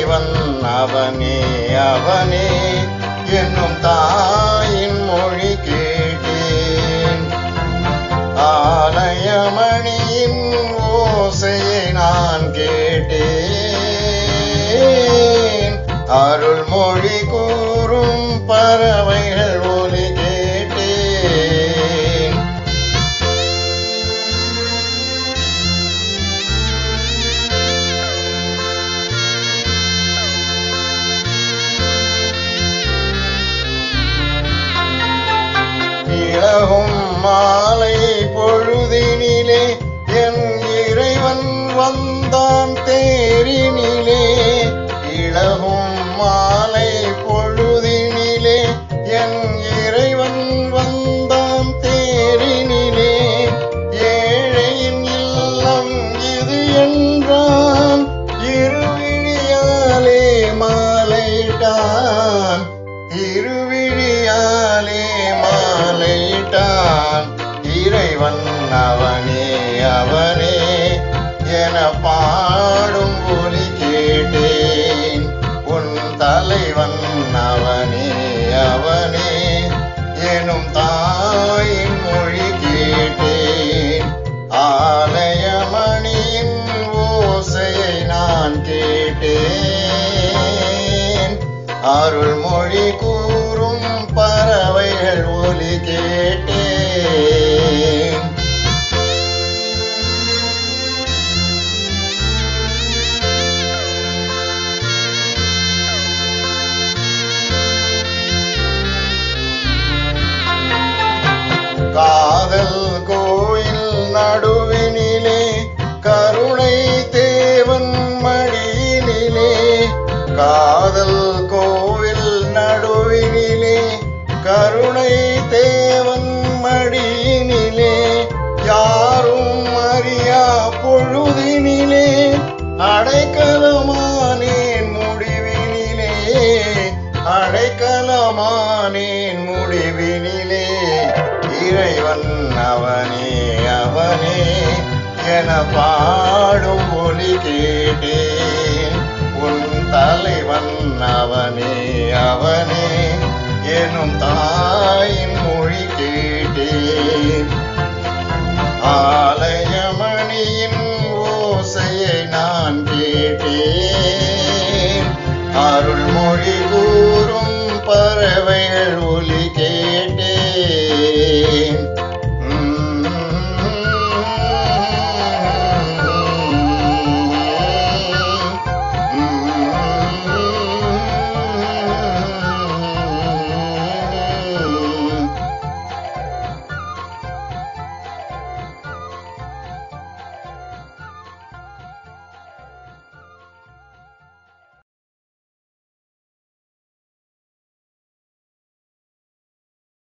இறைவன் அவனே அவனே என்னும் தாயின் மொழி கேட்டேன் ஆலயமணியின் ஓசையை நான் கேட்டேன் அருள்மொழி கூறும் பறவைகள் ஒலி கேட்டேன் இளகும் மாலை பொழுதினிலே என் இறைவன் வந்தான் தேரினிலே இளகும் மாலை பொழுதினிலே என் இறைவன் வந்தான் தேரினிலே ஏழையின் இல்லம் இது என்றான் இருவிழியாலே மாலைட்டான் இருவிழியாலே மாலைட்டான் இறைவன் அவனே அவனே என பாடும் ஒலி கேட்டேன் உன் தலைவன் அவனே அவனே எனும் தாயின் மொழி கேட்டேன் ஆலயமணியின் ஓசையை நான் கேட்டேன் அருள்மொழி கூறும் பறவைகள் ஒலி கேட்டேன் காதல் கோயில் நடுவினிலே கருணை தேவன் மடியினிலே காதல் கோவில் நடுவினிலே கருணை தேவன் மடியினிலே யாரும் அறியா பொழுதினிலே அடைக்கலமானேன் முடிவினிலே அடைக்கலமானேன் முடிவினிலே இறைவன் அவனே அவனே என பாடும் ஒலி கேட்டேன் உன் தலைவன் அவனே அவனே எனும் தான்